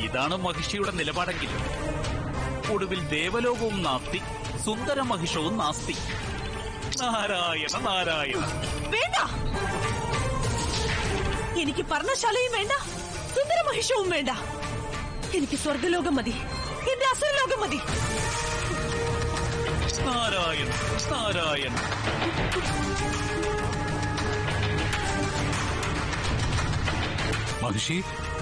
ഇതാണ് മഹിഷിയുടെ നിലപാടെങ്കിൽ ഒടുവിൽ ദേവലോകവും നാസ്തി സുന്ദര മഹിഷവും നാസ്തി നാരായണ നാരായണ വേണ്ട എനിക്ക് പർണശാലയും വേണ്ട സുന്ദര മഹിഷവും വേണ്ട എനിക്ക് സ്വർഗലോകം മതി എന്റെ അസുരലോകം മതി നാരായണ നാരായണ മഹിഷി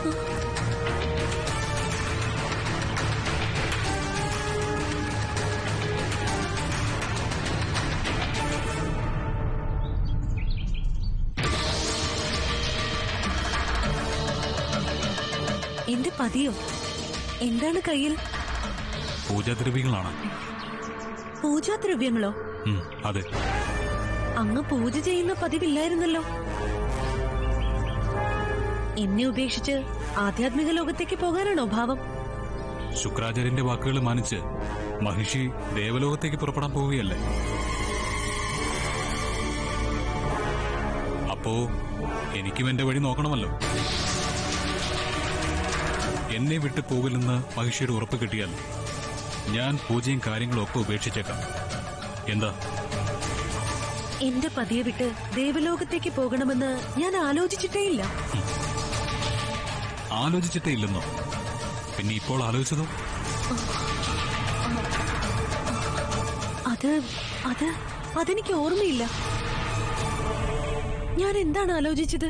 എന്റെ പതിയോ എന്താണ് കയ്യിൽ പൂജാദ്രവ്യങ്ങളാണ് പൂജാദ്രവ്യങ്ങളോ ഉം, അതെ അങ്ങ് പൂജ ചെയ്യുന്ന പതിവില്ലായിരുന്നല്ലോ എന്നെ ഉപേക്ഷിച്ച് ആധ്യാത്മിക ലോകത്തേക്ക് പോകാനാണോ ഭാവം ശുക്രാചാര്യന്റെ വാക്കുകൾ മാനിച്ച് മഹിഷി ദേവലോകത്തേക്ക് പുറപ്പെടാൻ പോവുകയല്ലേ അപ്പോ എനിക്കും എന്റെ വഴി നോക്കണമല്ലോ എന്നെ വിട്ടു പോകില്ലെന്ന് മഹിഷിയുടെ ഉറപ്പ് കിട്ടിയാൽ ഞാൻ പൂജയും കാര്യങ്ങളും ഒക്കെ ഉപേക്ഷിച്ചേക്കാം എന്താ എന്റെ പതിയെ വിട്ട് ദേവലോകത്തേക്ക് പോകണമെന്ന് ഞാൻ ആലോചിച്ചിട്ടേയില്ല ആലോചിച്ചിട്ടേ ഇല്ലെന്നോ പിന്നെ ഇപ്പോൾ ആലോചിച്ചതോ അത് അത് അതെനിക്ക് ഓർമ്മയില്ല ഞാൻ എന്താണ് ആലോചിച്ചത്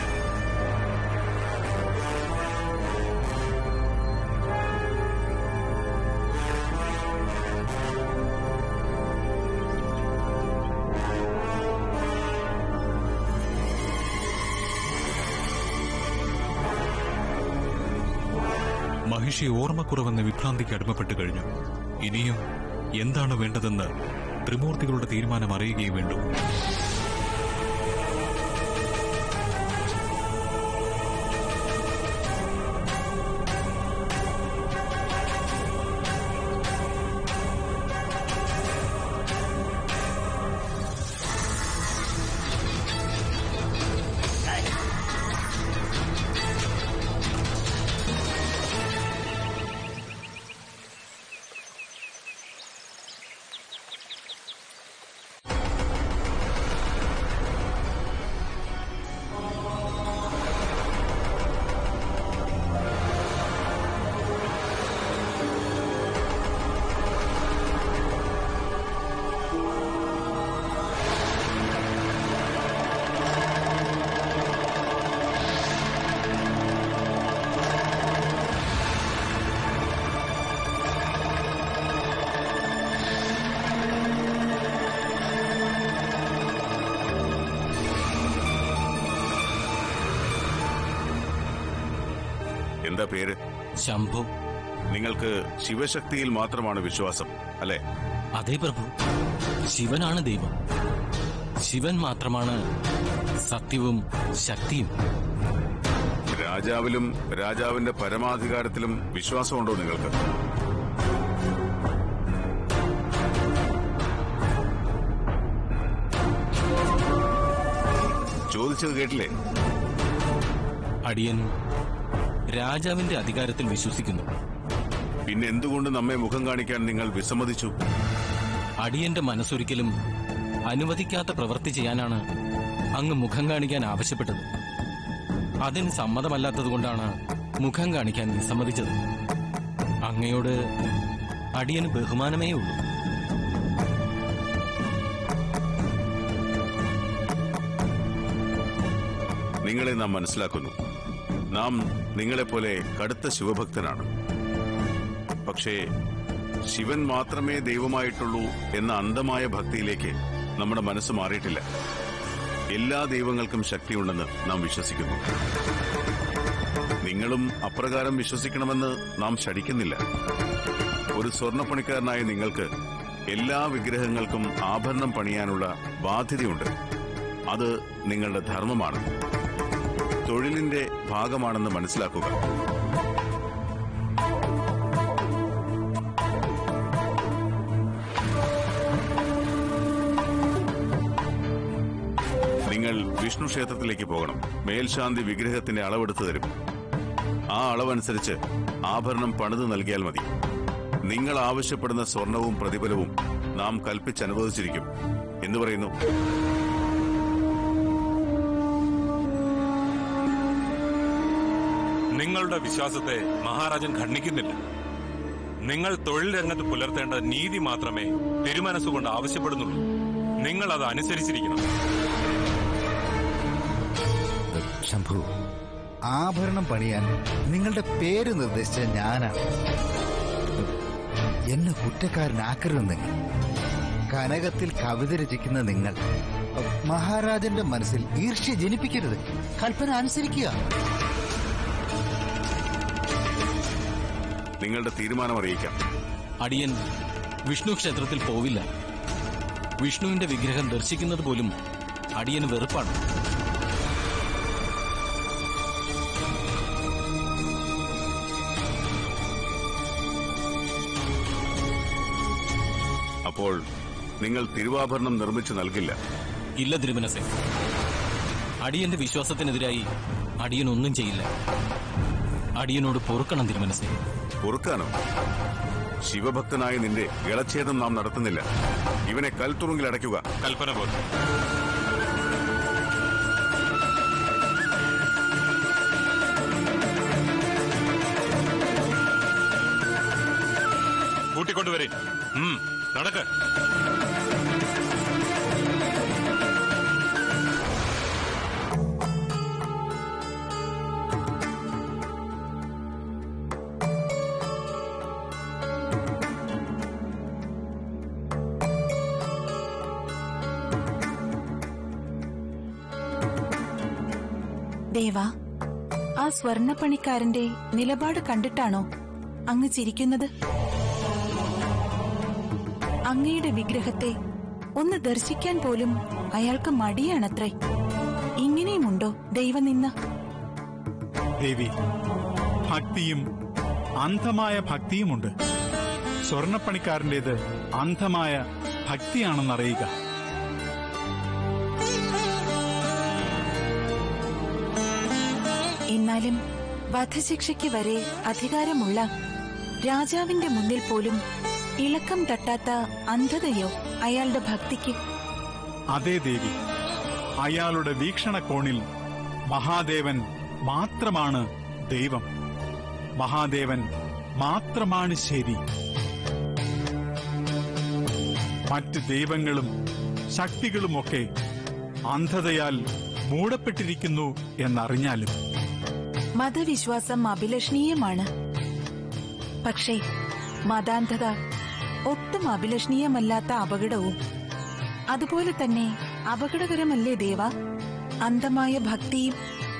മഹിഷി ഓർമ്മക്കുറവെന്ന വിഭ്രാന്തിക്ക് അടിമപ്പെട്ട് കഴിഞ്ഞു ഇനിയും എന്താണ് വേണ്ടതെന്ന് ത്രിമൂർത്തികളുടെ തീരുമാനം അറിയുകയും വേണ്ടു എന്താ പേര് ശംഭു നിങ്ങൾക്ക് ശിവശക്തിയിൽ മാത്രമാണ് വിശ്വാസം അല്ലെ അതേ പ്രഭു ശിവനാണ് ദൈവം ശിവൻ മാത്രമാണ് സത്യവും ശക്തിയും രാജാവിലും രാജാവിന്റെ പരമാധികാരത്തിലും വിശ്വാസമുണ്ടോ നിങ്ങൾക്ക് ചോദിച്ചത് കേട്ടില്ലേ അടിയൻ രാജാവിന്റെ അധികാരത്തിൽ വിശ്വസിക്കുന്നു പിന്നെ എന്തുകൊണ്ട് നമ്മെ മുഖം കാണിക്കാൻ നിങ്ങൾ വിസമ്മതിച്ചു അടിയന്റെ മനസ്സൊരിക്കലും അനുവദിക്കാത്ത പ്രവൃത്തി ചെയ്യാനാണ് അങ്ങ് മുഖം കാണിക്കാൻ ആവശ്യപ്പെട്ടത് അതിന് സമ്മതമല്ലാത്തതുകൊണ്ടാണ് മുഖം കാണിക്കാൻ വിസമ്മതിച്ചത് അങ്ങയോട് അടിയന് ബഹുമാനമേ ഉള്ളൂ നിങ്ങളെ നാം മനസ്സിലാക്കുന്നു നാം നിങ്ങളെപ്പോലെ കടുത്ത ശിവഭക്തനാണ് പക്ഷേ ശിവൻ മാത്രമേ ദൈവമായിട്ടുള്ളൂ എന്ന അന്ധമായ ഭക്തിയിലേക്ക് നമ്മുടെ മനസ്സ് മാറിയിട്ടില്ല എല്ലാ ദൈവങ്ങൾക്കും ശക്തിയുണ്ടെന്ന് നാം വിശ്വസിക്കുന്നു നിങ്ങളും അപ്രകാരം വിശ്വസിക്കണമെന്ന് നാം ശടിക്കുന്നില്ല ഒരു സ്വർണ്ണപ്പണിക്കാരനായ നിങ്ങൾക്ക് എല്ലാ വിഗ്രഹങ്ങൾക്കും ആഭരണം പണിയാനുള്ള ബാധ്യതയുണ്ട് അത് നിങ്ങളുടെ ധർമ്മമാണ് തൊഴിലിന്റെ ഭാഗമാണെന്ന് മനസ്സിലാക്കുക നിങ്ങൾ വിഷ്ണു ക്ഷേത്രത്തിലേക്ക് പോകണം മേൽശാന്തി വിഗ്രഹത്തിന്റെ അളവെടുത്തു തരും ആ അളവനുസരിച്ച് ആഭരണം പണിത് നൽകിയാൽ മതി നിങ്ങൾ ആവശ്യപ്പെടുന്ന സ്വർണവും പ്രതിഫലവും നാം കൽപ്പിച്ചനുവദിച്ചിരിക്കും എന്ന് പറയുന്നു നിങ്ങളുടെ വിശ്വാസത്തെ മഹാരാജൻ ഖണ്ഡിക്കുന്നില്ല നിങ്ങൾ തൊഴിൽ രംഗത്ത് പുലർത്തേണ്ട നീതി മാത്രമേ തിരുമനസ്സുകൊണ്ട് ആവശ്യപ്പെടുന്നുള്ളൂ നിങ്ങൾ അത് അനുസരിച്ചിരിക്കണം ശംഭു ആഭരണം പണിയാൻ നിങ്ങളുടെ പേര് നിർദ്ദേശിച്ച ഞാനാണ് എന്നെ കുറ്റക്കാരനാക്കരുത് നിങ്ങൾ കനകത്തിൽ കവിത രചിക്കുന്ന നിങ്ങൾ മഹാരാജന്റെ മനസ്സിൽ ഈർഷ്യ ജനിപ്പിക്കരുത് കൽപ്പന അനുസരിക്കുക നിങ്ങളുടെ തീരുമാനം അറിയിക്കാം അടിയൻ വിഷ്ണു ക്ഷേത്രത്തിൽ പോവില്ല വിഷ്ണുവിന്റെ വിഗ്രഹം ദർശിക്കുന്നത് പോലും അടിയന് വെറുപ്പാണ് അപ്പോൾ നിങ്ങൾ തിരുവാഭരണം നിർമ്മിച്ചു നൽകില്ല ഇല്ല തിരുമനസെ അടിയന്റെ വിശ്വാസത്തിനെതിരായി അടിയൻ ഒന്നും ചെയ്യില്ല അടിയനോട് പൊറുക്കണം തിരുമനസെ പൊറുക്കാനോ ശിവഭക്തനായ നിന്റെ ഇളച്ഛേദം നാം നടത്തുന്നില്ല ഇവനെ കൽത്തുറുങ്കിൽ അടയ്ക്കുക കൽപ്പന പോലെ കൂട്ടിക്കൊണ്ടുവരേ നടക്ക് ദേവ ആ സ്വർണപ്പണിക്കാരന്റെ നിലപാട് കണ്ടിട്ടാണോ അങ്ങ് ചിരിക്കുന്നത് അങ്ങയുടെ വിഗ്രഹത്തെ ഒന്ന് ദർശിക്കാൻ പോലും അയാൾക്ക് മടിയാണത്രേ ഇങ്ങനെയുമുണ്ടോ ദൈവനിന്ന ദേവി ഭക്തിയും അന്ധമായ ഭക്തിയുമുണ്ട് സ്വർണപ്പണിക്കാരന്റേത് അന്ധമായ ഭക്തിയാണെന്നറിയുക എന്നാലും വധശിക്ഷയ്ക്ക് വരെ അധികാരമുള്ള രാജാവിന്റെ മുന്നിൽ പോലും ഇളക്കം തട്ടാത്ത അന്ധതയോ അയാളുടെ ഭക്തിക്ക് അതേ ദേവി അയാളുടെ വീക്ഷണകോണിൽ മഹാദേവൻ മാത്രമാണ് ദൈവം മഹാദേവൻ മാത്രമാണ് ശരി മറ്റ് ദൈവങ്ങളും ശക്തികളുമൊക്കെ അന്ധതയാൽ മൂടപ്പെട്ടിരിക്കുന്നു എന്നറിഞ്ഞാലും മതവിശ്വാസം അഭിലഷണീയമാണ് പക്ഷേ മതാന്ധത ഒട്ടും അഭിലഷണീയമല്ലാത്ത അപകടവും അതുപോലെ തന്നെ അപകടകരമല്ലേ ദേവ അന്ധമായ ഭക്തിയും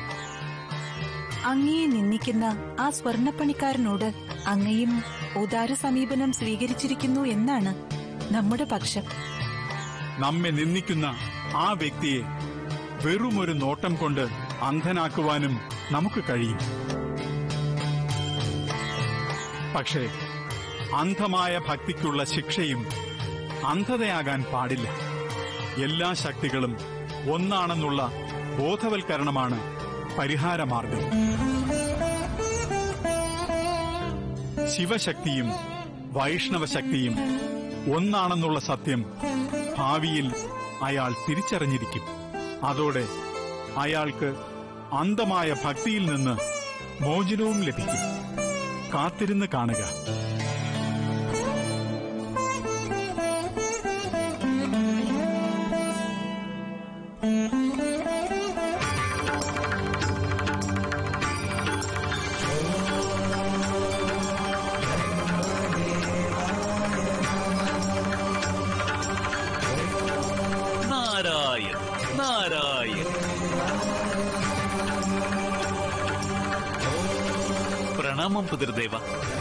അങ്ങയെ നിന്ദിക്കുന്ന ആ സ്വർണപ്പണിക്കാരനോട് അങ്ങയും ഉദാര സമീപനം സ്വീകരിച്ചിരിക്കുന്നു എന്നാണ് നമ്മുടെ പക്ഷം നമ്മെ നിന്ദിക്കുന്ന ആ വ്യക്തിയെ വെറുമൊരു നോട്ടം കൊണ്ട് അന്ധനാക്കുവാനും നമുക്ക് കഴിയും പക്ഷേ അന്ധമായ ഭക്തിക്കുള്ള ശിക്ഷയും അന്ധതയാകാൻ പാടില്ല എല്ലാ ശക്തികളും ഒന്നാണെന്നുള്ള ബോധവൽക്കരണമാണ് പരിഹാരമാർഗം ശിവശക്തിയും വൈഷ്ണവശക്തിയും ഒന്നാണെന്നുള്ള സത്യം ഭാവിയിൽ അയാൾ തിരിച്ചറിഞ്ഞിരിക്കും അതോടെ അയാൾക്ക് അന്ധമായ ഭക്തിയിൽ നിന്ന് മോചനവും ലഭിക്കും കാത്തിരുന്ന് കാണുക നാരായണ നാരായണ പ്രണാമം പിതൃദേവ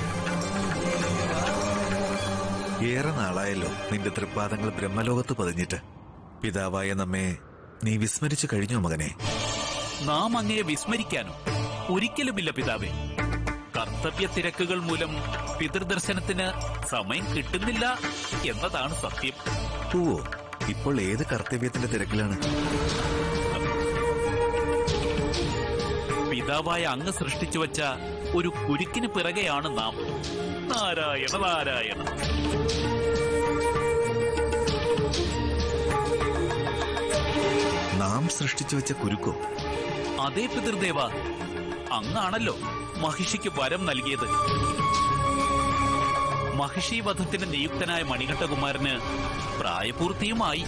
ഏറെ നാളായല്ലോ നിന്റെ തൃപ്പാദങ്ങൾ ബ്രഹ്മലോകത്ത് പതിഞ്ഞിട്ട് പിതാവായ നമ്മെ നീ വിസ്മരിച്ചു കഴിഞ്ഞോ മകനെ നാം അങ്ങയെ വിസ്മരിക്കാനോ ഒരിക്കലുമില്ല പിതാവേ കർത്തവ്യ തിരക്കുകൾ മൂലം പിതൃദർശനത്തിന് സമയം കിട്ടുന്നില്ല എന്നതാണ് സത്യം പൂവോ ഇപ്പോൾ ഏത് കർത്തവ്യത്തിന്റെ തിരക്കിലാണ് പിതാവായ അങ്ങ് സൃഷ്ടിച്ചു വച്ച ഒരു കുരുക്കിന് പിറകെയാണ് നാം നാരായണ നാരായണ നാം സൃഷ്ടിച്ചു വെച്ച കുരുക്കോ അതേ പിതൃദേവ അങ്ങാണല്ലോ മഹിഷിക്ക് വരം നൽകിയത് മഹിഷി വധത്തിന് നിയുക്തനായ മണികണ്ഠകുമാരന് പ്രായപൂർത്തിയുമായി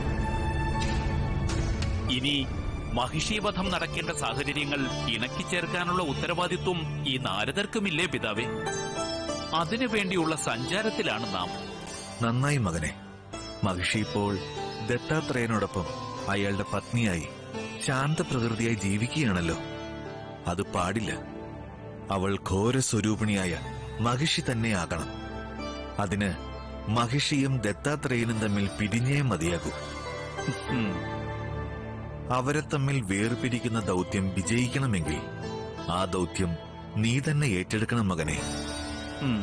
ഇനി മഹിഷി വധം നടക്കേണ്ട സാഹചര്യങ്ങൾ ഇണക്കിച്ചേർക്കാനുള്ള ഉത്തരവാദിത്വം ഈ നാരദർക്കുമില്ലേ പിതാവേ അതിനു വേണ്ടിയുള്ള സഞ്ചാരത്തിലാണ് നാം നന്നായി മകനെ മഹിഷി ഇപ്പോൾ ദത്താത്രേയനോടൊപ്പം അയാളുടെ പത്നിയായി ശാന്തപ്രകൃതിയായി ജീവിക്കുകയാണല്ലോ അത് പാടില്ല അവൾ ഘോരസ്വരൂപിണിയായ മഹിഷി തന്നെയാകണം അതിന് മഹിഷിയും ദത്താത്രേയനും തമ്മിൽ പിരിഞ്ഞേ മതിയാകൂ ഉം. അവരെ തമ്മിൽ വേർപിരിക്കുന്ന ദൗത്യം വിജയിക്കണമെങ്കിൽ ആ ദൗത്യം നീ തന്നെ ഏറ്റെടുക്കണം മകനെ ഉം.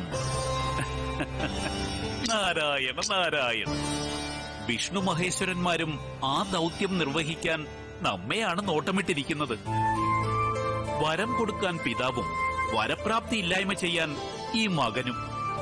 നാരായണ നാരായണ വിഷ്ണു മഹേശ്വരന്മാരും ആ ദൗത്യം നിർവഹിക്കാൻ നമ്മെയാണ് നോട്ടമിട്ടിരിക്കുന്നത് വരം കൊടുക്കാൻ പിതാവും വരപ്രാപ്തി ഇല്ലായ്മ ചെയ്യാൻ ഈ മകനും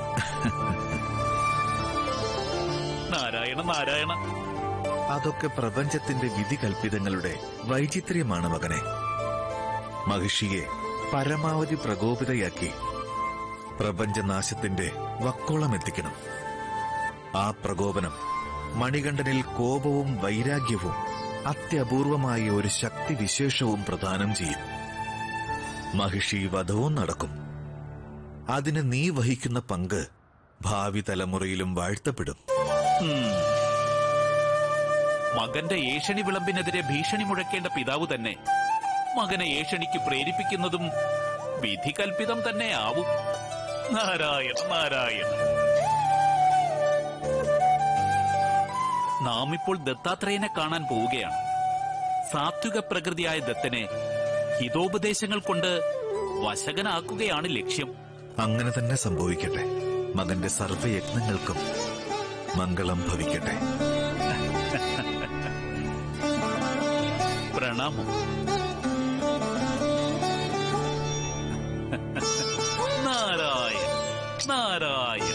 നാരായണ നാരായണ അതൊക്കെ പ്രപഞ്ചത്തിന്റെ വിധി കൽപ്പിതങ്ങളുടെ വൈചിത്ര്യമാണ് മകനെ മഹിഷിയെ പരമാവധി പ്രകോപിതയാക്കി പ്രപഞ്ചനാശത്തിന്റെ വക്കോളം എത്തിക്കണം ആ പ്രകോപനം മണികണ്ഠനിൽ കോപവും വൈരാഗ്യവും അത്യപൂർവമായ ഒരു ശക്തി വിശേഷവും പ്രദാനം ചെയ്യും മഹിഷി വധവും നടക്കും അതിന് നീ വഹിക്കുന്ന പങ്ക് ഭാവി തലമുറയിലും വാഴ്ത്തപ്പെടും ഉം. മകന്റെ ഏഷണി വിളമ്പിനെതിരെ ഭീഷണി മുഴക്കേണ്ട പിതാവ് തന്നെ മകനെ ഏഷണിക്ക് പ്രേരിപ്പിക്കുന്നതും വിധി കൽപ്പിതം തന്നെ ആവും നാരായണ നാരായണ നാം ഇപ്പോൾ ദത്താത്രേയനെ കാണാൻ പോവുകയാണ് സാത്വിക പ്രകൃതിയായ ദത്തനെ ഹിതോപദേശങ്ങൾ കൊണ്ട് വശകനാക്കുകയാണ് ലക്ഷ്യം അങ്ങനെ തന്നെ സംഭവിക്കട്ടെ മകന്റെ സർവയത്നങ്ങൾക്കും മംഗളം ഭവിക്കട്ടെ പ്രണാമം നാരായണ നാരായണ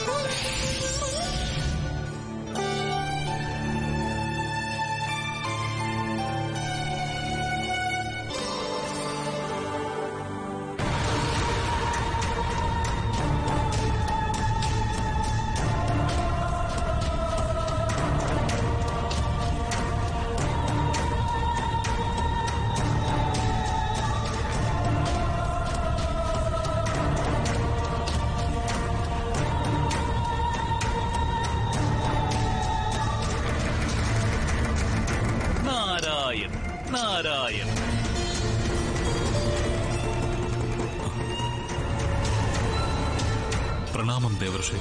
നാരായണ നാരായണ പ്രണാമം ദേവർഷി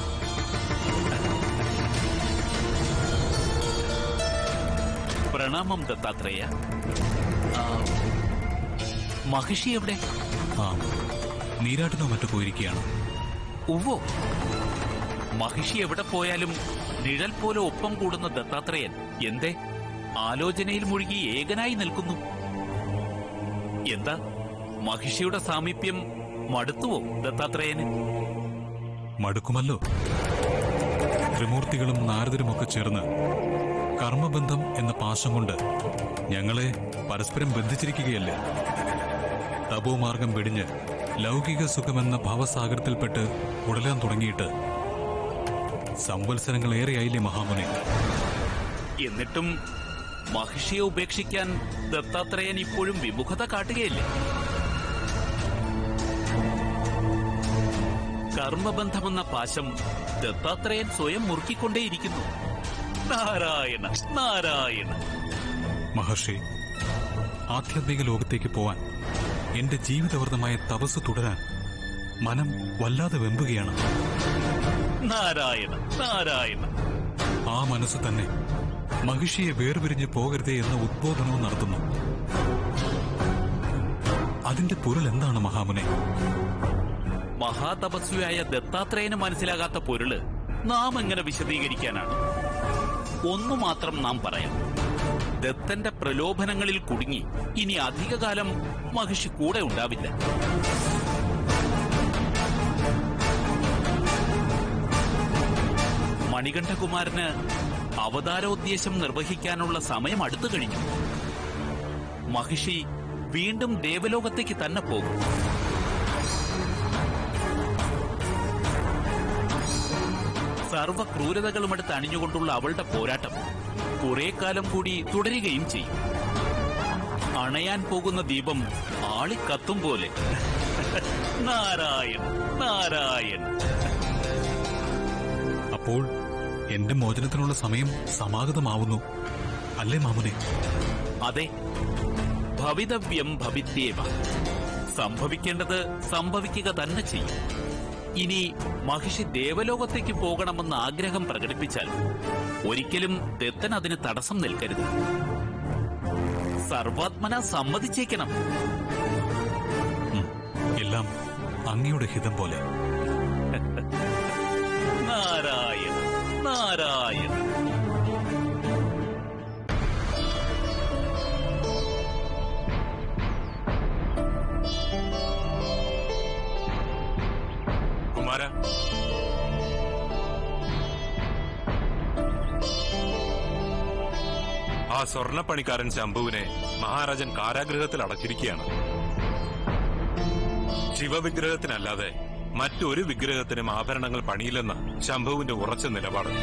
പ്രണാമം ദത്താത്രേയ ആ, മഹിഷി എവിടെ ആ നീരാട്ടിനോ മറ്റോ പോയിരിക്കുകയാണ് ഉവ്വോ മഹിഷി എവിടെ പോയാലും നിഴൽ പോലെ ഒപ്പം കൂടുന്ന ദത്താത്രേയൻ എന്തേ ആലോചനയിൽ മുഴുകി ഏകനായി നിൽക്കുന്നു എന്താ മഹിഷിയുടെ സാമീപ്യം മടുത്തുവോ ദത്താത്രേയന് മടുക്കുമല്ലോ ത്രിമൂർത്തികളും നാരദരുമൊക്കെ ചേർന്ന് കർമ്മബന്ധം എന്ന പാശം കൊണ്ട് ഞങ്ങളെ പരസ്പരം ബന്ധിച്ചിരിക്കുകയല്ലേ തപോമാർഗം വെടിഞ്ഞ് ലൗകിക സുഖമെന്ന ഭവസാഗരത്തിൽപ്പെട്ട് ഉടലാൻ തുടങ്ങിയിട്ട് സംവത്സരങ്ങൾ ഏറെയായില്ലേ മഹാമുനി എന്നിട്ടും മഹിഷിയെ ഉപേക്ഷിക്കാൻ ദത്താത്രേയൻ ഇപ്പോഴും വിമുഖത കാട്ടുകയല്ലേ കർമ്മബന്ധമെന്ന പാശം ദത്താത്രേയൻ സ്വയം മുറുക്കിക്കൊണ്ടേയിരിക്കുന്നു നാരായണ നാരായണ മഹർഷി ആധ്യാത്മിക ലോകത്തേക്ക് പോവാൻ എന്റെ ജീവിതവ്രതമായ തപസ് തുടരാൻ മനം വല്ലാതെ വെമ്പുകയാണ് നാരായണ നാരായണ ആ മനസ്സ് തന്നെ മഹിഷിയെ വേർപിരിഞ്ഞ് പോകരുതേ എന്ന ഉദ്ബോധനവും നടത്തുന്നു അതിന്റെ പൊരുൾ എന്താണ് മഹാമുനെ മഹാതപസ്വിയായ ദത്താത്രേയന് മനസ്സിലാകാത്ത പൊരുള് നാം എങ്ങനെ വിശദീകരിക്കാനാണ് ഒന്നു മാത്രം നാം പറയാം ദത്തന്റെ പ്രലോഭനങ്ങളിൽ കുടുങ്ങി ഇനി അധികകാലം മഹിഷി കൂടെ ഉണ്ടാവില്ല മണികണ്ഠകുമാരന് അവതാരോദ്ദേശം നിർവഹിക്കാനുള്ള സമയം അടുത്തു കഴിഞ്ഞു മഹിഷി വീണ്ടും ദേവലോകത്തേക്ക് തന്നെ പോകും സർവ ക്രൂരതകളുമെടുത്ത് അണിഞ്ഞുകൊണ്ടുള്ള അവളുടെ പോരാട്ടം കുറെ കാലം കൂടി തുടരുകയും ചെയ്യും അണയാൻ പോകുന്ന ദീപം ആളിക്കത്തും പോലെ നാരായൺ നാരായൺ അപ്പോൾ എന്റെ മോചനത്തിനുള്ള സമയം സമാഗതമാവുന്നു അല്ലേ മാമുനെ അതെ ഭവിതവ്യം ഭവിത്യേവ സംഭവിക്കേണ്ടത് സംഭവിക്കുക തന്നെ ചെയ്യും ഇനി മഹിഷി ദേവലോകത്തേക്ക് പോകണമെന്ന് ആഗ്രഹം പ്രകടിപ്പിച്ചാൽ ഒരിക്കലും ദത്തൻ അതിന് തടസ്സം നിൽക്കരുത് സർവാത്മന സമ്മതിച്ചേക്കണം ഉം, എല്ലാം അങ്ങയുടെ ഹിതം പോലെ നാരായണ നാരായണ കുമാര ആ സ്വർണപ്പണിക്കാരൻ ശംഭുവിനെ മഹാരാജൻ കാരാഗൃഹത്തിൽ അടച്ചിരിക്കുകയാണ് ശിവവിഗ്രഹത്തിനല്ലാതെ മറ്റൊരു വിഗ്രഹത്തിനും ആഭരണങ്ങൾ പണിയില്ലെന്ന ശംഭുവിന്റെ ഉറച്ച നിലപാട്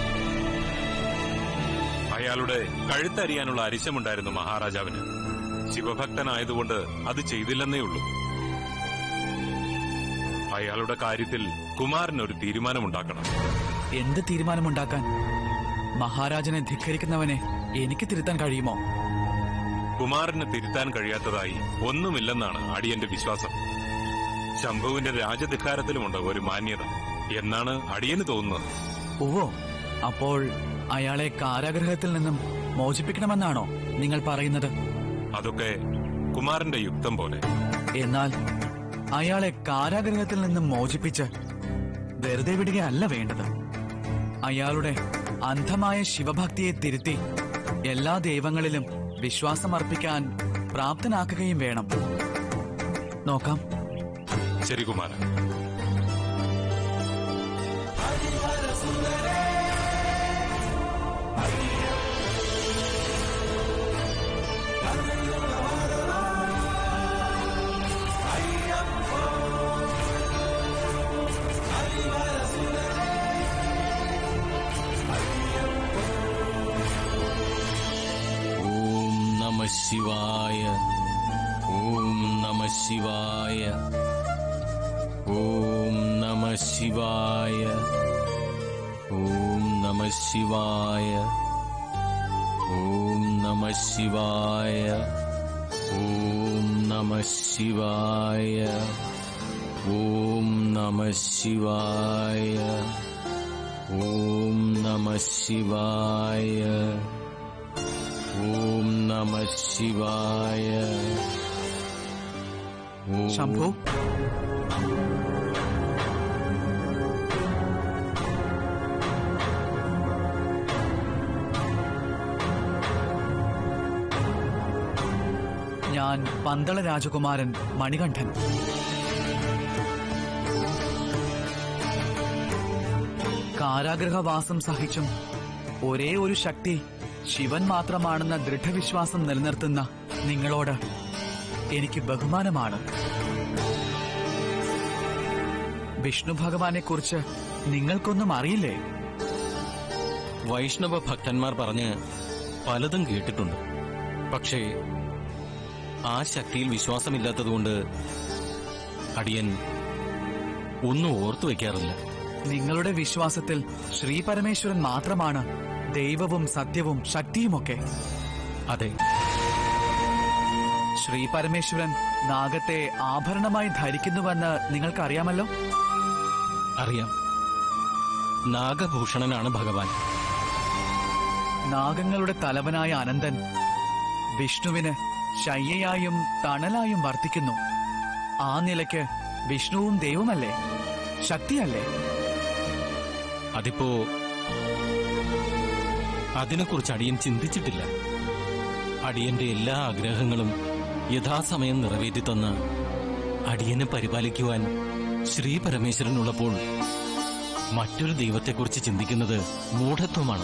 അയാളുടെ കഴുത്തരിയാനുള്ള അരിശമുണ്ടായിരുന്നു മഹാരാജാവിന് ശിവഭക്തനായതുകൊണ്ട് അത് ചെയ്തില്ലെന്നേ ഉള്ളൂ അയാളുടെ കാര്യത്തിൽ കുമാരൻ ഒരു തീരുമാനമുണ്ടാക്കണം എന്ത് തീരുമാനമുണ്ടാക്കാൻ മഹാരാജനെ ധിക്കരിക്കുന്നവനെ എനിക്ക് തിരുത്താൻ കഴിയുമോ കുമാരന് തിരുത്താൻ കഴിയാത്തതായി ഒന്നുമില്ലെന്നാണ് അടിയന്റെ വിശ്വാസം ശംഭുവിന്റെ രാജധികാരത്തിലുമുണ്ട് ഒരു മാന്യത എന്നാണ് അടിയന് തോന്നുന്നത് ഓവോ അപ്പോൾ അയാളെ കാരാഗൃഹത്തിൽ നിന്നും മോചിപ്പിക്കണമെന്നാണോ നിങ്ങൾ പറയുന്നത് അതൊക്കെ കുമാരന്റെ യുക്തം പോലെ എന്നാൽ അയാളെ കാരാഗൃഹത്തിൽ നിന്നും മോചിപ്പിച്ച് വെറുതെ വിടുകയല്ല വേണ്ടത് അയാളുടെ അന്ധമായ ശിവഭക്തിയെ തിരുത്തി എല്ലാ ദൈവങ്ങളിലും വിശ്വാസമർപ്പിക്കാൻ പ്രാപ്തനാക്കുകയും വേണം നോക്കാം ശരി കുമാരൻ ഓം നമ ശിവായ ഓം നമ ശിവായ ഓം നമ ശിവായ ഓം നമ ശിവായ ഓം നമ ശിവായ ഓം നമ ശിവായ ഓം നമ ശിവായ ഓം നമ ശിവായ ഓം നമ ശിവായ ഓം ശംഭു ഞാൻ പന്തള രാജകുമാരൻ മണികണ്ഠൻ കാരാഗൃഹവാസം സഹിച്ചും ഒരേ ഒരു ശക്തി ശിവൻ മാത്രമാണെന്ന ദൃഢവിശ്വാസം നിലനിർത്തുന്ന നിങ്ങളോട് എനിക്ക് ബഹുമാനമാണ് വിഷ്ണു ഭഗവാനെ കുറിച്ച് നിങ്ങൾക്കൊന്നും അറിയില്ലേ വൈഷ്ണവ ഭക്തന്മാർ പറഞ്ഞ് പലതും കേട്ടിട്ടുണ്ട് പക്ഷേ ആ ശക്തിയിൽ വിശ്വാസമില്ലാത്തതുകൊണ്ട് അടിയൻ ഒന്നും ഓർത്തു വെക്കാറില്ല നിങ്ങളുടെ വിശ്വാസത്തിൽ ശ്രീ പരമേശ്വരൻ മാത്രമാണ് ദൈവവും സത്യവും ശക്തിയുമൊക്കെ അതെ ശ്രീ പരമേശ്വരൻ നാഗത്തെ ആഭരണമായി ധരിക്കുന്നുവെന്ന് നിങ്ങൾക്കറിയാമല്ലോ അറിയാം നാഗഭൂഷണനാണ് ഭഗവാൻ നാഗങ്ങളുടെ തലവനായ അനന്തൻ വിഷ്ണുവിന് ശയ്യയായും തണലായും വർത്തിക്കുന്നു ആ നിലയ്ക്ക് വിഷ്ണുവും ദൈവമല്ലേ ശക്തിയല്ലേ അതിപ്പോ അതിനെക്കുറിച്ച് അടിയൻ ചിന്തിച്ചിട്ടില്ല അടിയന്റെ എല്ലാ ആഗ്രഹങ്ങളും യഥാസമയം നിറവേറ്റി തന്ന അടിയനെ പരിപാലിക്കുവാൻ ശ്രീ പരമേശ്വരനുള്ളപ്പോൾ മറ്റൊരു ദൈവത്തെക്കുറിച്ച് ചിന്തിക്കുന്നത് മൂഢത്വമാണ്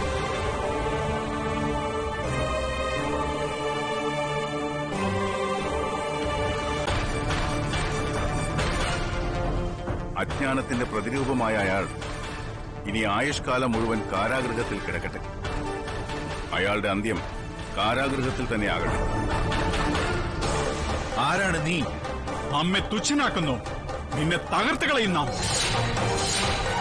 അജ്ഞാനത്തിന്റെ പ്രതിരൂപമായ അയാൾ ഇനി ആയുഷ്കാലം മുഴുവൻ കാരാഗൃഹത്തിൽ കിടക്കട്ടെ അയാളുടെ അന്ത്യം കാരാഗൃഹത്തിൽ തന്നെ ആകട്ടെ ആരാണ് നീ അമ്മെ തുച്ഛനാക്കുന്നു നിന്നെ തകർത്ത് കളയുന്ന